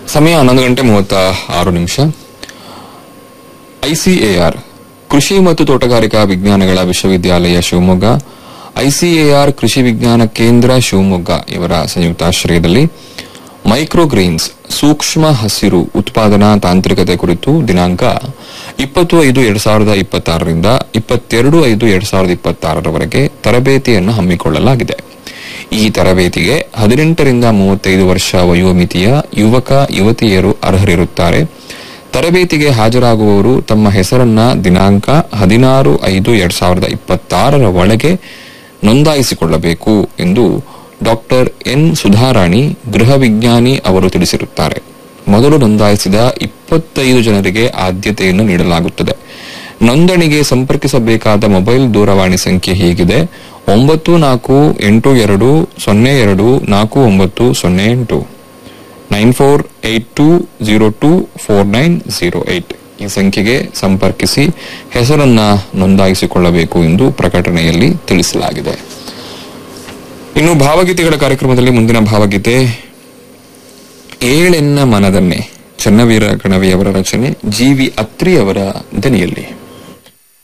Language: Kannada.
ಸಮಯ ಹನ್ನೊಂದು ಗಂಟೆ ಮೂವತ್ತ ಆರು ನಿಮಿಷ ಐಸಿಎಆರ್ ಕೃಷಿ ಮತ್ತು ತೋಟಗಾರಿಕಾ ವಿಜ್ಞಾನಗಳ ವಿಶ್ವವಿದ್ಯಾಲಯ ಶಿವಮೊಗ್ಗ ಐಸಿಎಆರ್ ಕೃಷಿ ವಿಜ್ಞಾನ ಕೇಂದ್ರ ಶಿವಮೊಗ್ಗ ಇವರ ಸಂಯುಕ್ತಾಶ್ರಯದಲ್ಲಿ ಮೈಕ್ರೋಗ್ರೀನ್ಸ್ ಸೂಕ್ಷ್ಮ ಹಸಿರು ಉತ್ಪಾದನಾ ತಾಂತ್ರಿಕತೆ ಕುರಿತು ದಿನಾಂಕ ಇಪ್ಪತ್ತು ಐದು ಎರಡ್ ಸಾವಿರದ ಇಪ್ಪತ್ತಾರರಿಂದ ಇಪ್ಪತ್ತೆರಡು ಐದು ಎರಡ್ ಸಾವಿರದ ಇಪ್ಪತ್ತಾರರವರೆಗೆ ತರಬೇತಿಯನ್ನು ಹಮ್ಮಿಕೊಳ್ಳಲಾಗಿದೆ ಈ ತರಬೇತಿಗೆ ಹದಿನೆಂಟರಿಂದ ಮೂವತ್ತೈದು ವರ್ಷ ವಯೋಮಿತಿಯ ಯುವಕ ಯುವತಿಯರು ಅರ್ಹರಿರುತ್ತಾರೆ ತರಬೇತಿಗೆ ಹಾಜರಾಗುವವರು ತಮ್ಮ ಹೆಸರನ್ನ ದಿನಾಂಕ ಹದಿನಾರು ಐದು ಎರಡ್ ಸಾವಿರದ ಇಪ್ಪತ್ತಾರರ ಒಳಗೆ ನೋಂದಾಯಿಸಿಕೊಳ್ಳಬೇಕು ಎಂದು ಡಾಕ್ಟರ್ ಎನ್ ಸುಧಾರಾಣಿ ಗೃಹ ವಿಜ್ಞಾನಿ ಅವರು ತಿಳಿಸಿರುತ್ತಾರೆ ಮೊದಲು ನೋಂದಾಯಿಸಿದ ಇಪ್ಪತ್ತೈದು ಜನರಿಗೆ ಆದ್ಯತೆಯನ್ನು ನೀಡಲಾಗುತ್ತದೆ ನೋಂದಣಿಗೆ ಸಂಪರ್ಕಿಸಬೇಕಾದ ಮೊಬೈಲ್ ದೂರವಾಣಿ ಸಂಖ್ಯೆ ಹೀಗಿದೆ ಒಂಬತ್ತು ನಾಲ್ಕು ಎಂಟು ಎರಡು ಸೊನ್ನೆ ಎರಡು ನಾಲ್ಕು ಒಂಬತ್ತು ಸೊನ್ನೆ ಎಂಟು nine four eight two zero two four nine zero eight ಈ ಸಂಖ್ಯೆಗೆ ಸಂಪರ್ಕಿಸಿ ಹೆಸರನ್ನ ನೋಂದಾಯಿಸಿಕೊಳ್ಳಬೇಕು ಎಂದು ಪ್ರಕಟಣೆಯಲ್ಲಿ ತಿಳಿಸಲಾಗಿದೆ ಇನ್ನು ಭಾವಗೀತೆಗಳ ಕಾರ್ಯಕ್ರಮದಲ್ಲಿ ಮುಂದಿನ ಭಾವಗೀತೆ ಏಳೆನ್ನ ಮನದನ್ನೇ ಚನ್ನವೀರ ಗಣವಿಯವರ ರಚನೆ ಜಿ ವಿ ಅತ್ರಿಯವರ ದನಿಯಲ್ಲಿ